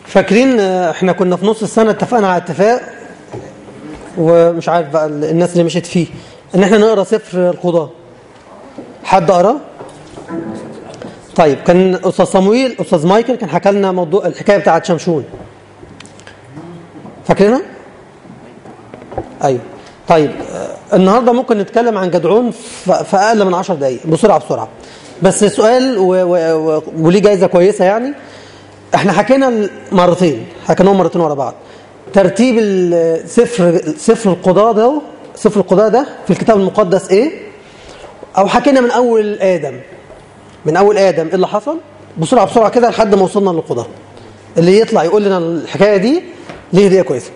فاكرين آه، احنا كنا في نص السنة اتفقنا على اتفاق ومش عارف بقى الناس اللي مشيت فيه ان احنا نقرا سفر القضاة حد قراه طيب كان استاذ صمويل استاذ مايكل كان حكى لنا موضوع الحكايه بتاعت شمشون فاكرينها ايوه طيب آه، النهارده ممكن نتكلم عن جدعون ف- في اقل من 10 دقائق بسرعه بسرعه بس سؤال و- و- و- وليه جايزه كويسه يعني احنا حكينا مرتين حكيناهم مرتين ورا بعض ترتيب ال- سفر سفر القضاء ده سفر القضاء ده في الكتاب المقدس ايه او حكينا من اول ادم من اول ادم ايه اللي حصل بسرعه بسرعه كده لحد ما وصلنا للقضاء اللي يطلع يقول لنا الحكايه دي ليه هديه كويسه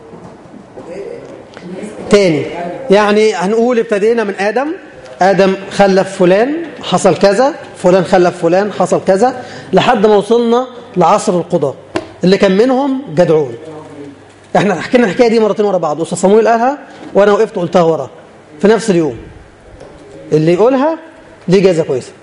تاني يعني هنقول ابتدينا من ادم ادم خلف فلان حصل كذا فلان خلف فلان حصل كذا لحد ما وصلنا لعصر القضاء اللي كان منهم جدعون احنا حكينا الحكايه دي مرتين ورا بعض استاذ صمويل قالها وانا وقفت قلتها وراه في نفس اليوم اللي يقولها ليه جايزه كويسه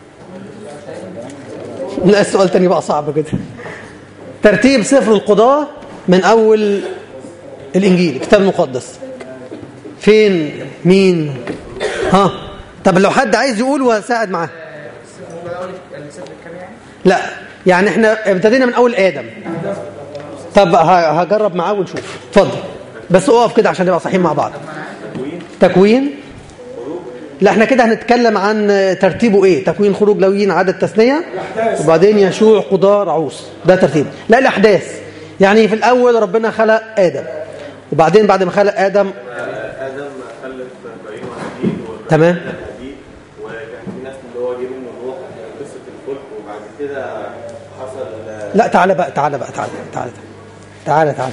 لا السؤال تاني بقى صعب كده ترتيب سفر القضاء من اول الانجيل الكتاب المقدس فين مين ها طب لو حد عايز يقول واساعد معاه لا يعني احنا ابتدينا من اول ادم طب ه- هجرب معاه ونشوف اتفضل بس اقف كده عشان نبقى صحيحين مع بعض تكوين لا احنا كده هنتكلم عن ترتيبه ايه تكوين خروج لويين عدد تثنيه وبعدين يشوع قضاء رعوس ده ترتيب لا الاحداث يعني في الاول ربنا خلق ادم وبعدين بعد ما خلق ادم ادم خلف ابراهيم وهابيل تمام. هابيل وكان في ناس اللي هو جه منه نوح قصه الفلك وبعد كده حصل لا تعالى بقى تعالى بقى تعالى تعالى تعالى تعالى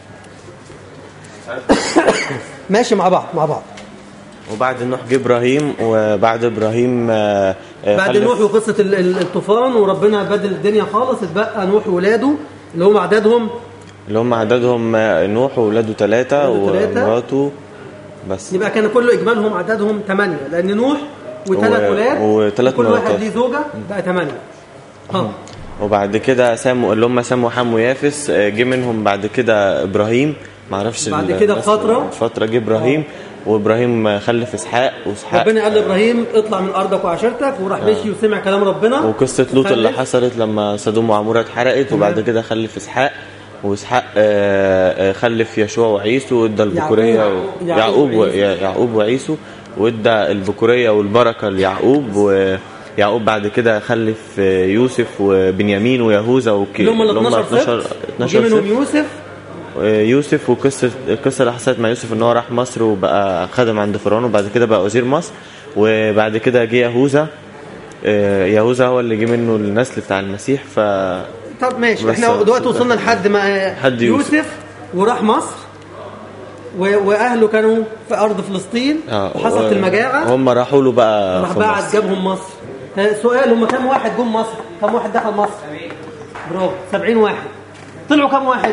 ماشي مع بعض مع بعض وبعد نوح جه ابراهيم وبعد ابراهيم آه، آه، بعد خلف- نوح وقصة ال- ال- الطوفان وربنا بدل الدنيا خالص اتبقى نوح وولاده اللي هم عددهم اللي هم عددهم آه، نوح وولاده ثلاثه ولاده تلاتة. ومراته بس يبقى كان كل اجمالهم عددهم ثمانية لان نوح وثلاث و- ولاد وتلات كل واحد مراتات. ليه زوجة بقى ثمانية ها وبعد كده سام اللي هم سام وحم ويافس آه، جه منهم بعد كده ابراهيم ما اعرفش بعد ال- كده الناس- بفترة. فتره جه ابراهيم وابراهيم خلف اسحاق واسحاق ربنا قال لابراهيم اطلع من ارضك وعشيرتك وراح مشي وسمع كلام ربنا وقصة لوط اللي وخلف. حصلت لما سدوم وعمورة اتحرقت وبعد كده خلف اسحاق واسحاق آه، آه، خلف يشوع وعيسو وادى البكورية يعقوب. و- يعقوب يعقوب و- وعيسو. يعقوب وعيسو وادى البكورية والبركة ليعقوب ويعقوب بعد كده خلف آه، يوسف وبنيامين ويهوذا وكي اللي هم ال 12 12 سبت 12 وجي منهم سبت. يوسف آه، يوسف وقصة القصة اللي حصلت مع يوسف ان هو راح مصر وبقى خدم عند فرعون وبعد كده بقى وزير مصر وبعد كده جه يهوذا آه، يهوذا هو اللي جه منه النسل بتاع المسيح ف طب ماشي بس- احنا دلوقتي وصلنا لحد ما حد يوسف. يوسف وراح مصر و- واهله كانوا في ارض فلسطين آه، وحصلت و- المجاعه هم راحوا له بقى راح في بعت مصر. جابهم مصر ها، سؤال هم كم واحد جم مصر كم واحد دخل مصر برافو 70 واحد طلعوا كم واحد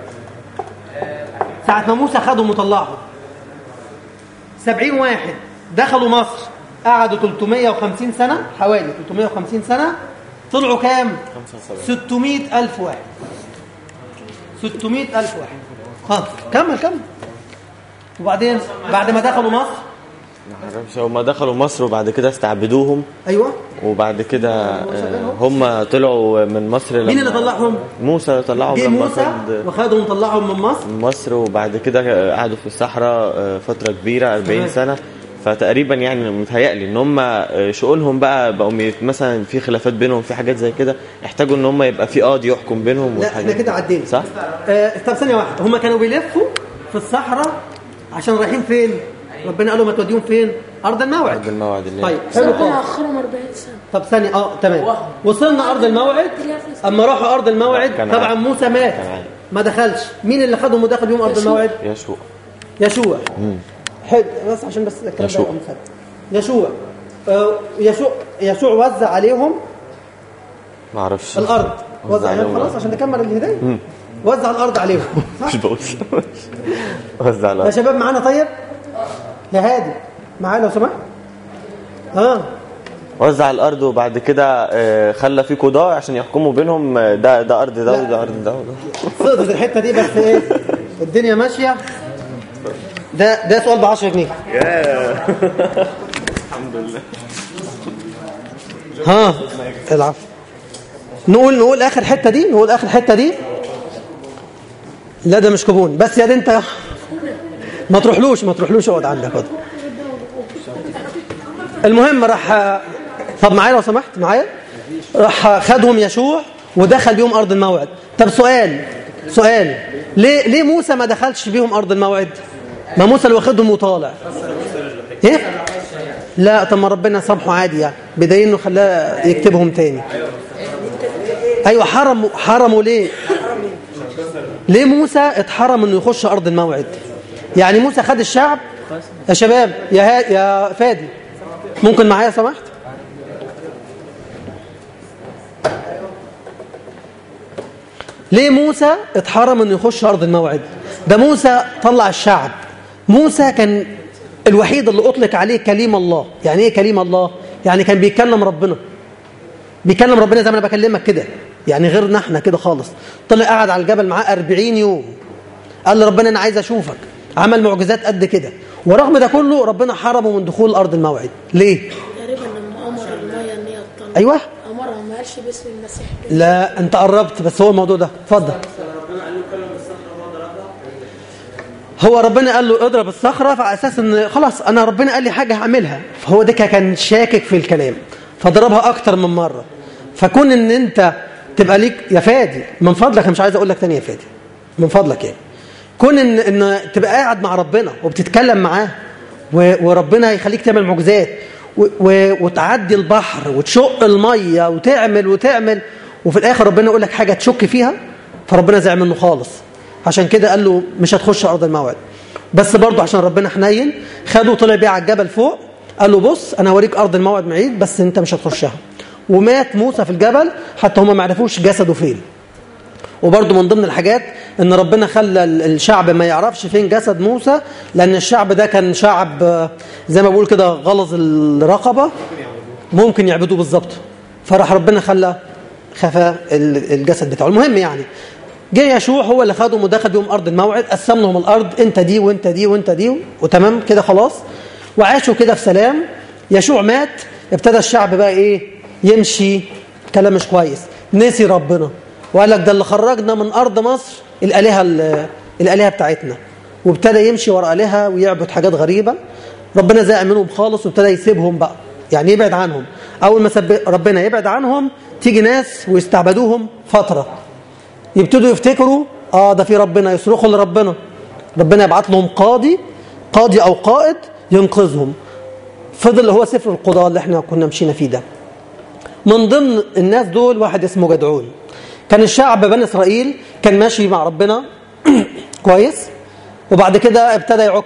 ساعة ما موسى خدهم وطلعهم 70 واحد دخلوا مصر قعدوا 350 سنة حوالي 350 سنة طلعوا كام 600 ألف واحد 600 ألف واحد ها كمل كمل وبعدين بعد ما دخلوا مصر معرفش هم دخلوا مصر وبعد كده استعبدوهم ايوه وبعد كده آه، هم طلعوا من مصر لما مين اللي طلعهم؟ موسى طلعهم جه لما موسى خد وخدهم طلعهم من مصر مصر وبعد كده قعدوا في الصحراء آه، فترة كبيرة 40 تمام. سنة فتقريبا يعني متهيألي ان هم آه، شؤونهم بقى بقوا مي- مثلا في خلافات بينهم في حاجات زي كده احتاجوا ان هم يبقى في قاضي يحكم بينهم لا والحاجات احنا كده دي. عدينا صح؟ آه طب ثانيه واحده هم كانوا بيلفوا في الصحراء عشان رايحين فين ربنا قال لهم هتوديهم فين ارض الموعد أرض الموعد اللي طيب حلو ربنا خالص اخرهم 40 سنه طب ثانيه اه تمام وصلنا ارض الموعد اما راحوا ارض الموعد كان طبعا عادي. موسى مات كان عادي. ما دخلش مين اللي خدهم ودخل بيهم ارض يشوع. الموعد يشوع يشوع حلو بس عشان بس الكلام ده يشوع. يبقى مثبت يشوع آه، يشوع يشوع وزع عليهم ما اعرفش الارض وزع وزع عليهم عليهم خلاص عشان نكمل الهدايه وزع الارض عليهم صح مش بقول وزع يا الأرض. شباب معانا طيب يا هادي معانا لو سمحت اه وزع الارض وبعد كده آه، خلى في قضاء عشان يحكموا بينهم آه، ده ده ارض ده وده ارض ده وده سقطت الحته دي بس ايه الدنيا ماشيه ده ده سؤال ب 10 جنيه الحمد لله ها العفو نقول نقول اخر حته دي نقول اخر حته دي لا ده مش كوبون بس يا دي انت ما تروحلوش ما تروحلوش اقعد عندك اقعد المهم راح طب معايا لو سمحت معايا راح خدهم يشوع ودخل بيهم ارض الموعد طب سؤال سؤال ليه ليه موسى ما دخلش بيهم ارض الموعد ما موسى اللي واخدهم وطالع ايه لا طب ما ربنا سامحه عادي يعني بدليل انه خلاه يكتبهم تاني ايوه حرموا حرموا ليه ليه موسى اتحرم انه يخش ارض الموعد يعني موسى خد الشعب يا شباب يا ها يا فادي ممكن معايا سمحت ليه موسى اتحرم انه يخش ارض الموعد ده موسى طلع الشعب موسى كان الوحيد اللي اطلق عليه كليم الله يعني ايه كليم الله يعني كان بيتكلم ربنا بيكلم ربنا زي ما انا بكلمك كده يعني غيرنا احنا كده خالص طلع قعد على الجبل معاه 40 يوم قال لربنا انا عايز اشوفك عمل معجزات قد كده ورغم ده كله ربنا حرمه من دخول ارض الموعد ليه تقريبا لما امر الميه ان هي تطلع ايوه امرها ما قالش باسم المسيح لا انت قربت بس هو الموضوع ده اتفضل هو ربنا قال له اضرب الصخره فعلى اساس ان خلاص انا ربنا قال لي حاجه هعملها فهو ده كان شاكك في الكلام فضربها اكتر من مره فكون ان انت تبقى ليك يا فادي من فضلك انا مش عايز اقول لك تاني يا فادي من فضلك يعني كون ان ان تبقى قاعد مع ربنا وبتتكلم معاه و- وربنا يخليك تعمل معجزات و- و- وتعدي البحر وتشق الميه وتعمل وتعمل وفي الاخر ربنا يقول لك حاجه تشك فيها فربنا زعل منه خالص عشان كده قال له مش هتخش ارض الموعد بس برضه عشان ربنا حنين خده وطلع بيه على الجبل فوق قال له بص انا هوريك ارض الموعد بعيد بس انت مش هتخشها ومات موسى في الجبل حتى هم ما عرفوش جسده فين وبرضه من ضمن الحاجات ان ربنا خلى ال- الشعب ما يعرفش فين جسد موسى لان الشعب ده كان شعب آه، زي ما بقول كده غلظ الرقبه ممكن يعبدوه بالظبط فراح ربنا خلى خفى ال- الجسد بتاعه المهم يعني جه يشوع هو اللي خدهم ودخل بيهم ارض الموعد قسم لهم الارض انت دي وانت دي وانت دي وتمام كده خلاص وعاشوا كده في سلام يشوع مات ابتدى الشعب بقى ايه يمشي كلام مش كويس نسي ربنا وقال لك ده اللي خرجنا من ارض مصر الالهه ال- الالهه بتاعتنا وابتدى يمشي ورا الهه ويعبد حاجات غريبه ربنا زعل منهم خالص وابتدى يسيبهم بقى يعني يبعد عنهم اول ما سب- ربنا يبعد عنهم تيجي ناس ويستعبدوهم فتره يبتدوا يفتكروا اه ده في ربنا يصرخوا لربنا ربنا يبعت لهم قاضي قاضي او قائد ينقذهم فضل هو سفر القضاء اللي احنا كنا مشينا فيه ده من ضمن الناس دول واحد اسمه جدعون كان الشعب بني اسرائيل كان ماشي مع ربنا كويس وبعد كده ابتدى يعك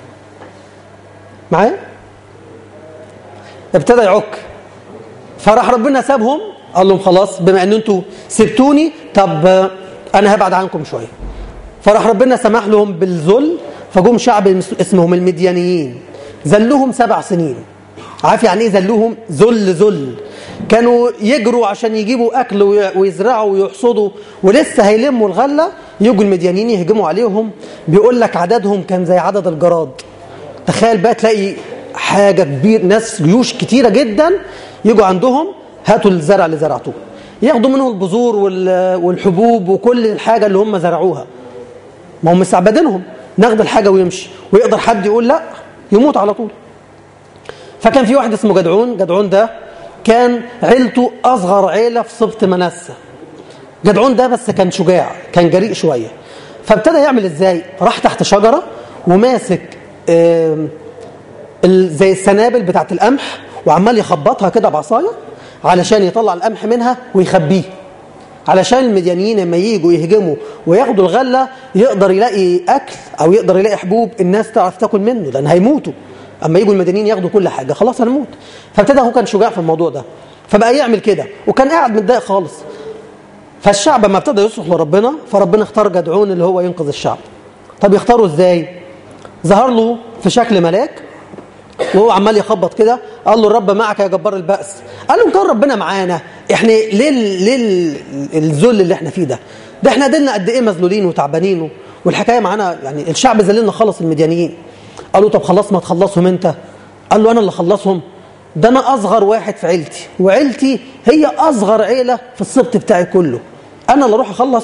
معايا ابتدى يعك فراح ربنا سابهم قال لهم خلاص بما ان انتوا سبتوني طب آه، انا هبعد عنكم شويه فراح ربنا سمح لهم بالذل فجم شعب اسمهم المديانيين ذلهم سبع سنين عارف يعني ايه ذلهم ذل ذل كانوا يجروا عشان يجيبوا اكل وي- ويزرعوا ويحصدوا ولسه هيلموا الغله يجوا المديانيين يهجموا عليهم بيقول لك عددهم كان زي عدد الجراد تخيل بقى تلاقي حاجه كبير ناس جيوش كتيره جدا يجوا عندهم هاتوا الزرع اللي زرعتوه ياخدوا منه البذور وال- والحبوب وكل الحاجه اللي هم زرعوها ما هم مستعبدينهم ناخد الحاجه ويمشي ويقدر حد يقول لا يموت على طول فكان في واحد اسمه جدعون جدعون ده كان عيلته اصغر عيله في سبط منسى جدعون ده بس كان شجاع كان جريء شويه فابتدى يعمل ازاي راح تحت شجره وماسك آم، ال- زي السنابل بتاعت القمح وعمال يخبطها كده بعصايه علشان يطلع القمح منها ويخبيه علشان المديانيين لما يجوا يهجموا وياخدوا الغله يقدر يلاقي اكل او يقدر يلاقي حبوب الناس تعرف تاكل منه لان هيموتوا اما يجوا المديانيين ياخدوا كل حاجه خلاص هنموت فابتدى هو كان شجاع في الموضوع ده فبقى يعمل كده وكان قاعد متضايق خالص فالشعب لما ابتدى يصرخ لربنا فربنا اختار جدعون اللي هو ينقذ الشعب طب يختاروا ازاي ظهر له في شكل ملاك وهو عمال يخبط كده قال له الرب معك يا جبار البأس قال له إن كان ربنا معانا احنا ليه ال- ليه ال- الذل اللي احنا فيه ده ده احنا قدرنا قد ايه مذلولين وتعبانين والحكايه معانا يعني الشعب ذللنا خلص المديانيين قال له طب خلاص ما تخلصهم انت قال له انا اللي خلصهم ده انا اصغر واحد في عيلتي وعيلتي هي اصغر عيله في السبط بتاعي كله انا اللي اروح اخلص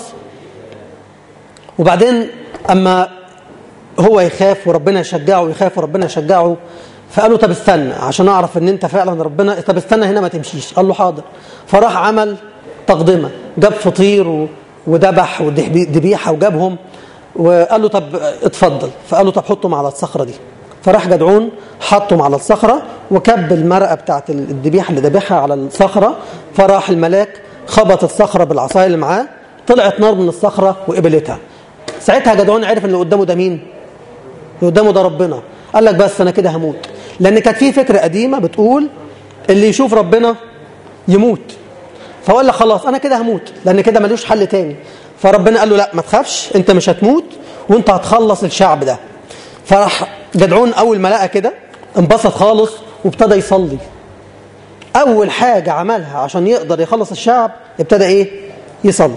وبعدين اما هو يخاف وربنا يشجعه ويخاف وربنا يشجعه فقال له طب استنى عشان اعرف ان انت فعلا ربنا طب استنى هنا ما تمشيش قال له حاضر فراح عمل تقدمه جاب فطير و- وذبح وذبيحه وجابهم وقال له طب اتفضل فقال له طب حطهم على الصخره دي فراح جدعون حطهم على الصخره وكب المرقه بتاعت الذبيحه اللي ذبحها على الصخره فراح الملاك خبط الصخره بالعصايه اللي معاه طلعت نار من الصخره وقبلتها ساعتها جدعون عرف ان اللي قدامه ده مين اللي قدامه ده ربنا قال لك بس انا كده هموت لان كانت في فكره قديمه بتقول اللي يشوف ربنا يموت فهو قال لك خلاص انا كده هموت لان كده ملوش حل تاني فربنا قال له لا ما تخافش انت مش هتموت وانت هتخلص الشعب ده فراح جدعون اول ما لقى كده انبسط خالص وابتدى يصلي اول حاجه عملها عشان يقدر يخلص الشعب ابتدى ايه يصلي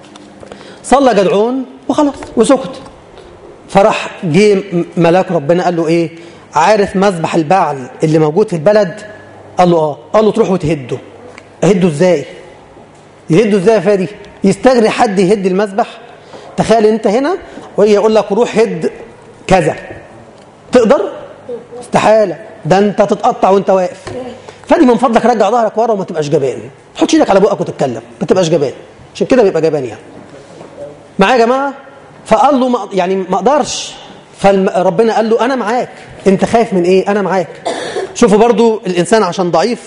صلى جدعون وخلاص وسكت فراح جه م- ملاك ربنا قال له ايه عارف مذبح البعل اللي موجود في البلد قال له اه قال له تروح وتهده اهده ازاي يهده ازاي يا فادي يستغري حد يهد المذبح تخيل انت هنا وهي يقول لك روح هد كذا تقدر استحاله ده انت تتقطع وانت واقف فادي من فضلك رجع ظهرك ورا وما تبقاش جبان ما تحطش ايدك على بقك وتتكلم ما تبقاش جبان عشان كده بيبقى جبان يعني معايا يا جماعه فقال له ما يعني ما اقدرش فربنا قال له انا معاك انت خايف من ايه انا معاك شوفوا برضو الانسان عشان ضعيف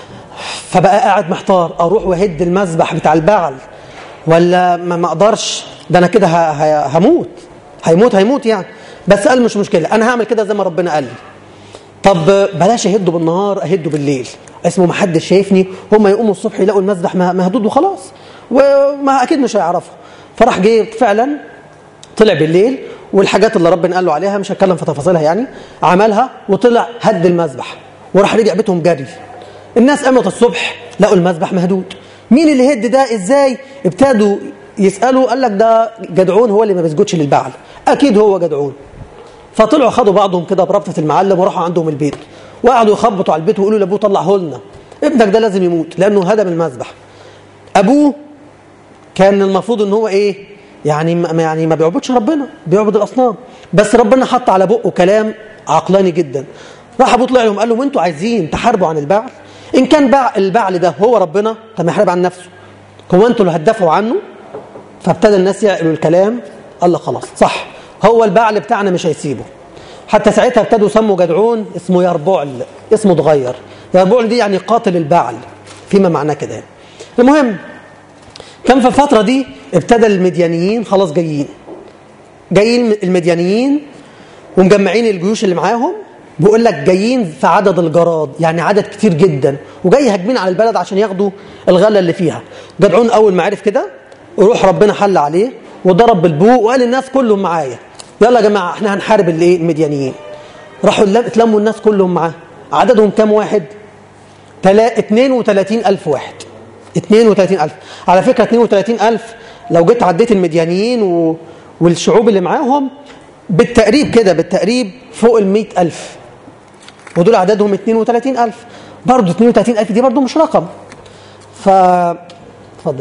فبقى قاعد محتار اروح واهد المذبح بتاع البعل ولا ما ما اقدرش ده انا كده ه- ه- هموت هيموت هيموت يعني بس قال مش مشكله انا هعمل كده زي ما ربنا قال لي طب بلاش اهده بالنهار اهده بالليل اسمه ما حدش شايفني هم يقوموا الصبح يلاقوا المذبح مه- مهدود وخلاص وما اكيد مش هيعرفوا فراح جه فعلا طلع بالليل والحاجات اللي ربنا قال له عليها مش هتكلم في تفاصيلها يعني عملها وطلع هد المذبح وراح رجع بيتهم جري الناس قامت الصبح لقوا المذبح مهدود مين اللي هد ده ازاي ابتدوا يسالوا قال لك ده جدعون هو اللي ما بيسجدش للبعل اكيد هو جدعون فطلعوا خدوا بعضهم كده بربطه المعلم وراحوا عندهم البيت وقعدوا يخبطوا على البيت ويقولوا لابوه طلعه لنا ابنك ده لازم يموت لانه هدم المذبح ابوه كان المفروض ان هو ايه يعني ما يعني ما بيعبدش ربنا بيعبد الاصنام بس ربنا حط على بقه كلام عقلاني جدا راح ابوه طلع لهم قال لهم انتوا عايزين تحاربوا عن البعل ان كان بع البعل ده هو ربنا طب ما يحارب عن نفسه هو انتوا اللي هتدافعوا عنه فابتدى الناس يعقلوا الكلام قال لك خلاص صح هو البعل بتاعنا مش هيسيبه حتى ساعتها ابتدوا يسموا جدعون اسمه يربعل اسمه اتغير يربعل دي يعني قاتل البعل فيما معناه كده يعني. المهم كان في الفترة دي ابتدى المديانيين خلاص جايين جايين المديانيين ومجمعين الجيوش اللي معاهم بيقول لك جايين في عدد الجراد يعني عدد كتير جدا وجاي هاجمين على البلد عشان ياخدوا الغله اللي فيها جدعون اول ما عرف كده روح ربنا حل عليه وضرب بالبوق وقال الناس كلهم معايا يلا يا جماعه احنا هنحارب الايه المديانيين راحوا اللم- اتلموا الناس كلهم معاه عددهم كام واحد تلا- 32 ألف واحد 32 ألف على فكرة 32 ألف لو جيت عديت المديانيين و... والشعوب اللي معاهم بالتقريب كده بالتقريب فوق ال 100 ألف ودول عددهم 32 ألف برضه 32 ألف دي برضه مش رقم ف اتفضل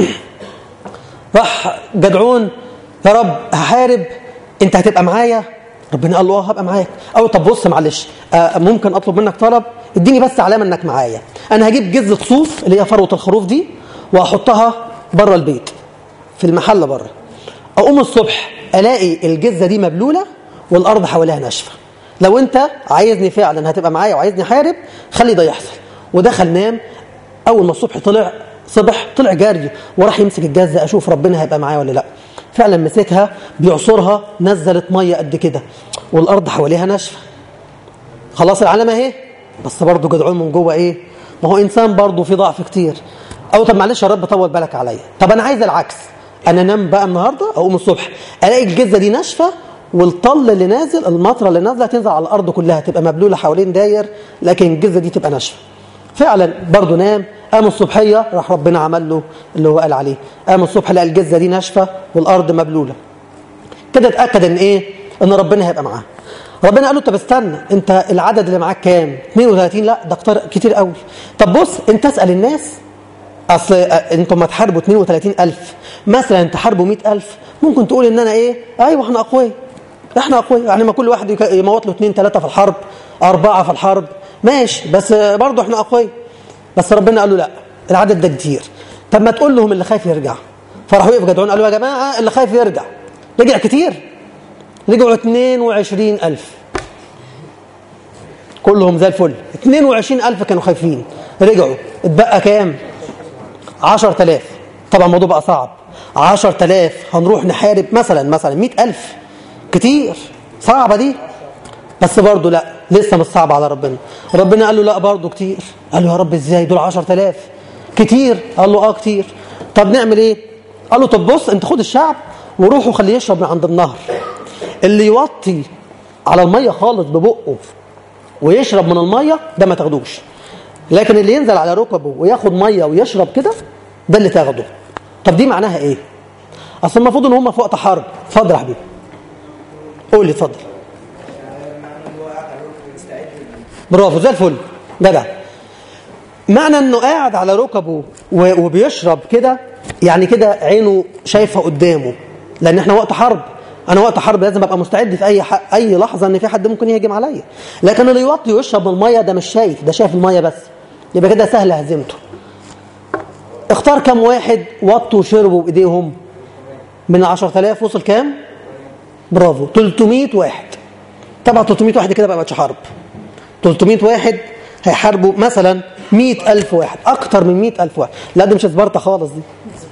راح جدعون يا رب هحارب انت هتبقى معايا ربنا قال له اه هبقى معاك او طب بص معلش آه ممكن اطلب منك طلب اديني بس علامه انك معايا انا هجيب جزه صوف اللي هي فروه الخروف دي واحطها بره البيت في المحل بره اقوم الصبح الاقي الجزه دي مبلوله والارض حواليها ناشفه لو انت عايزني فعلا هتبقى معايا وعايزني احارب خلي ده يحصل ودخل نام اول ما الصبح طلع صبح طلع جاري وراح يمسك الجزه اشوف ربنا هيبقى معايا ولا لا فعلا مسكها بيعصرها نزلت ميه قد كده والارض حواليها ناشفه خلاص العلامه اهي بس برضه جدعون من جوه ايه ما هو انسان برضه في ضعف كتير او طب معلش يا رب طول بالك عليا طب انا عايز العكس انا انام بقى النهارده اقوم الصبح الاقي الجزه دي ناشفه والطل اللي نازل المطره اللي نازله تنزل على الارض كلها تبقى مبلوله حوالين داير لكن الجزه دي تبقى ناشفه فعلا برضه نام قام الصبحيه راح ربنا عمل له اللي هو قال عليه قام الصبح لقى الجزه دي ناشفه والارض مبلوله كده اتاكد ان ايه ان ربنا هيبقى معاه ربنا قال له طب استنى انت العدد اللي معاك كام 32 لا ده كتير كتير قوي طب بص انت اسال الناس اصل انتم ما تحاربوا 32000 مثلا تحاربوا 100000 ممكن تقول ان انا ايه ايوه احنا اقوياء احنا اقوياء يعني ما كل واحد يموت له اثنين ثلاثه في الحرب اربعه في الحرب ماشي بس برضه احنا اقوياء بس ربنا قال له لا العدد ده كتير طب ما تقول لهم اللي خايف يرجع فراحوا وقف جدعون قالوا يا جماعه اللي خايف يرجع رجع كتير رجعوا 22000 كلهم زي الفل 22000 كانوا خايفين رجعوا اتبقى كام 10000 طبعا الموضوع بقى صعب 10000 هنروح نحارب مثلا مثلا 100000 كتير صعبة دي بس برضه لا لسه مش صعب على ربنا ربنا قال له لا برضه كتير قال له يا رب ازاي دول 10000 كتير قال له اه كتير طب نعمل ايه قال له طب بص انت خد الشعب وروحوا خليه يشرب من عند النهر اللي يوطي على الميه خالص ببقه ويشرب من الميه ده ما تاخدوش لكن اللي ينزل على ركبه وياخد ميه ويشرب كده ده اللي تاخده طب دي معناها ايه اصل المفروض ان هم في وقت حرب اتفضل يا حبيبي قول لي اتفضل برافو زي الفل جدع معنى انه قاعد على ركبه وبيشرب كده يعني كده عينه شايفه قدامه لان احنا وقت حرب انا وقت حرب لازم ابقى مستعد في اي ح... اي لحظه ان في حد ممكن يهجم عليا لكن اللي يوطي ويشرب من الميه ده مش شايف ده شايف الميه بس يبقى كده سهل هزيمته اختار كم واحد وطوا وشربوا بايديهم من 10000 وصل كام برافو 300 واحد طبعا 300 واحد كده بقى ماتش حرب 300 واحد هيحاربوا مثلا 100000 واحد اكتر من 100000 واحد لا دي مش سبارتا خالص دي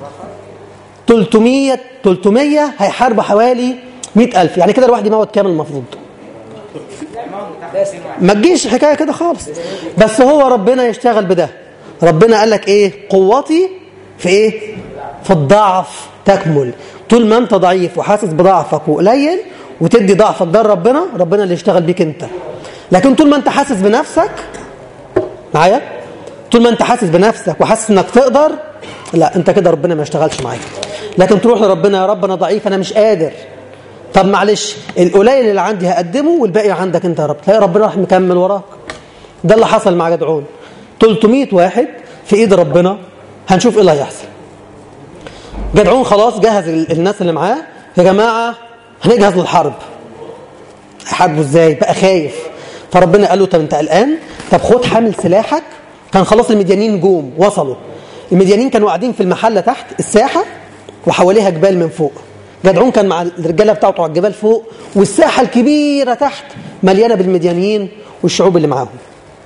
300 300 هيحاربوا حوالي 100000 يعني كده الواحد يموت كام المفروض ما تجيش حكايه كده خالص بس هو ربنا يشتغل بده ربنا قال لك ايه قوتي في ايه في الضعف تكمل طول ما انت ضعيف وحاسس بضعفك وقليل وتدي ضعفك ده ربنا ربنا اللي يشتغل بيك انت لكن طول ما انت حاسس بنفسك معايا طول ما انت حاسس بنفسك وحاسس انك تقدر لا انت كده ربنا ما يشتغلش معاك لكن تروح لربنا يا رب انا ضعيف انا مش قادر طب معلش القليل اللي عندي هقدمه والباقي عندك انت يا رب تلاقي ربنا راح مكمل وراك ده اللي حصل مع جدعون 300 واحد في ايد ربنا هنشوف ايه اللي هيحصل جدعون خلاص جهز الناس اللي معاه يا جماعه هنجهز للحرب هيحاربوا ازاي بقى خايف فربنا قال له طب انت قلقان طب خد حامل سلاحك كان خلاص المديانين جوم وصلوا المديانين كانوا قاعدين في المحله تحت الساحه وحواليها جبال من فوق جدعون كان مع الرجاله بتاعته على الجبال فوق والساحه الكبيره تحت مليانه بالمديانيين والشعوب اللي معاهم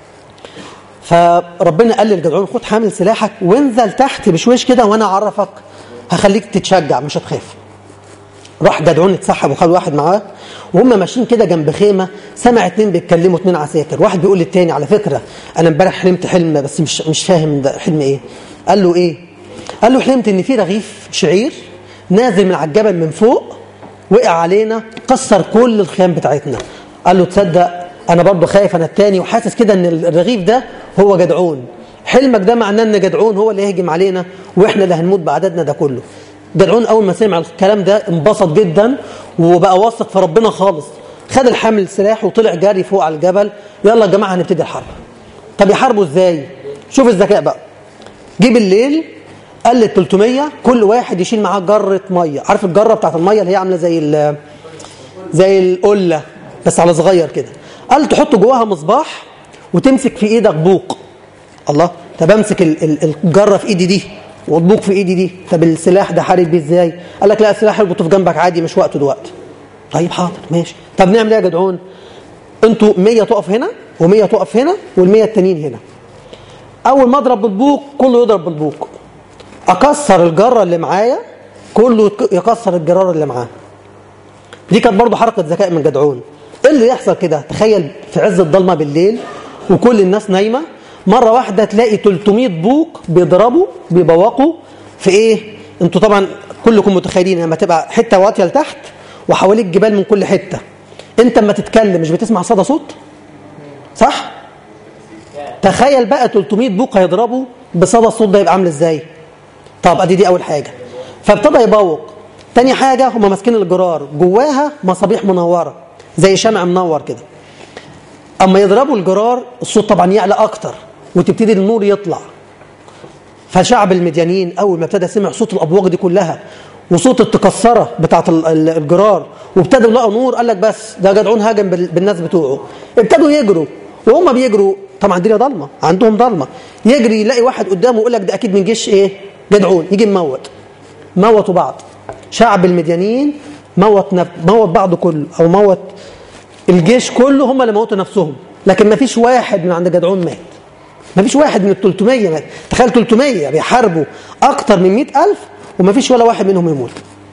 فربنا قال للجدعون خد حامل سلاحك وانزل تحت بشويش كده وانا اعرفك هخليك تتشجع مش هتخاف راح جدعون اتسحب وخد واحد معاه وهم ماشيين كده جنب خيمه سمع اتنين بيتكلموا اتنين عساكر واحد بيقول للتاني على فكره انا امبارح حلمت حلم بس مش مش فاهم ده حلم ايه قال له ايه قال له حلمت ان في رغيف شعير نازل من على الجبل من فوق وقع علينا كسر كل الخيام بتاعتنا قال له تصدق انا برضه خايف انا التاني وحاسس كده ان الرغيف ده هو جدعون حلمك ده معناه ان جدعون هو اللي يهجم علينا واحنا اللي هنموت بعددنا ده كله جدعون اول ما سمع الكلام ده انبسط جدا وبقى واثق في ربنا خالص خد الحامل السلاح وطلع جاري فوق على الجبل يلا يا جماعه هنبتدي الحرب طب يحاربوا ازاي شوف الذكاء بقى جه بالليل قال لل 300 كل واحد يشيل معاه جره ميه عارف الجره بتاعت الميه اللي هي عامله زي زي القله بس على صغير كده قال تحط جواها مصباح وتمسك في ايدك بوق الله طب امسك الجره في ايدي دي والبوق في ايدي دي طب السلاح ده حارب بيه ازاي قال لك لا السلاح اربطه في جنبك عادي مش وقته دلوقتي طيب حاضر ماشي طب نعمل ايه يا جدعون انتوا 100 تقف هنا و100 تقف هنا وال100 التانيين هنا اول ما اضرب بالبوق كله يضرب بالبوق اكسر الجره اللي معايا كله يكسر الجرار اللي معاه دي كانت برضه حركه ذكاء من جدعون ايه اللي يحصل كده تخيل في عز الضلمه بالليل وكل الناس نايمه مره واحده تلاقي 300 بوق بيضربوا بيبوقوا في ايه انتوا طبعا كلكم متخيلين لما تبقى حته واطيه لتحت وحواليك جبال من كل حته انت اما تتكلم مش بتسمع صدى صوت صح تخيل بقى 300 بوق هيضربوا بصدى الصوت ده يبقى عامل ازاي طب ادي دي اول حاجه فابتدى يبوق تاني حاجه هم ماسكين الجرار جواها مصابيح منوره زي شمع منور كده اما يضربوا الجرار الصوت طبعا يعلى اكتر وتبتدي النور يطلع فشعب المديانين اول ما ابتدى سمع صوت الابواق دي كلها وصوت التكسره بتاعت الجرار وابتدوا يلاقوا نور قال لك بس ده جدعون هاجم بالناس بتوعه ابتدوا يجروا وهم بيجروا طبعا الدنيا ضلمه عندهم ضلمه يجري يلاقي واحد قدامه يقول لك ده اكيد من جيش ايه جدعون يجي مموت موتوا بعض شعب المديانين موت نف... موت بعض كله او موت الجيش كله هم اللي موتوا نفسهم لكن ما فيش واحد من عند جدعون مات ما فيش واحد من ال 300 مات تخيل 300 بيحاربوا اكتر من 100000 وما فيش ولا واحد منهم يموت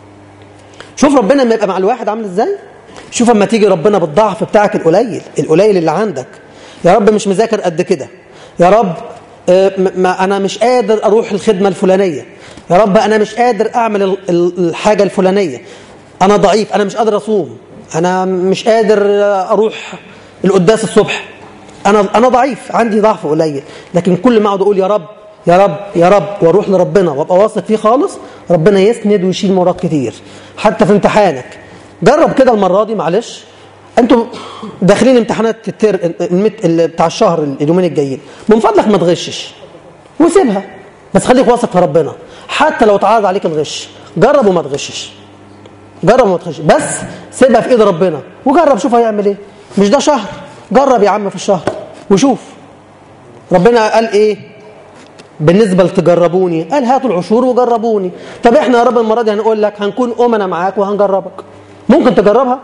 شوف ربنا لما يبقى مع الواحد عامل ازاي شوف اما تيجي ربنا بالضعف بتاعك القليل القليل اللي عندك يا رب مش مذاكر قد كده يا رب ما انا مش قادر اروح الخدمه الفلانيه يا رب انا مش قادر اعمل الحاجه الفلانيه انا ضعيف انا مش قادر اصوم انا مش قادر اروح القداس الصبح انا انا ضعيف عندي ضعف قليل لكن كل ما اقعد اقول يا رب يا رب يا رب واروح لربنا وابقى واثق فيه خالص ربنا يسند ويشيل مرات كتير حتى في امتحانك جرب كده المره دي معلش انتوا داخلين امتحانات التر... المت... بتاع الشهر اليومين الجايين من فضلك ما تغشش وسيبها بس خليك واثق في ربنا حتى لو اتعرض عليك الغش جرب وما تغشش جرب وما تغشش بس سيبها في ايد ربنا وجرب شوف هيعمل ايه مش ده شهر جرب يا عم في الشهر وشوف ربنا قال ايه بالنسبة لتجربوني قال هاتوا العشور وجربوني طب احنا يا رب المرة دي هنقول لك هنكون أمنا معاك وهنجربك ممكن تجربها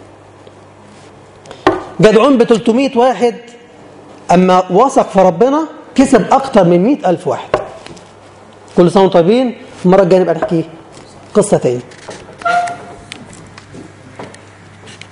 جدعون ب 300 واحد أما وثق في ربنا كسب أكتر من 100 ألف واحد كل سنة وانتم طيبين المرة الجاية نبقى نحكي قصة تاني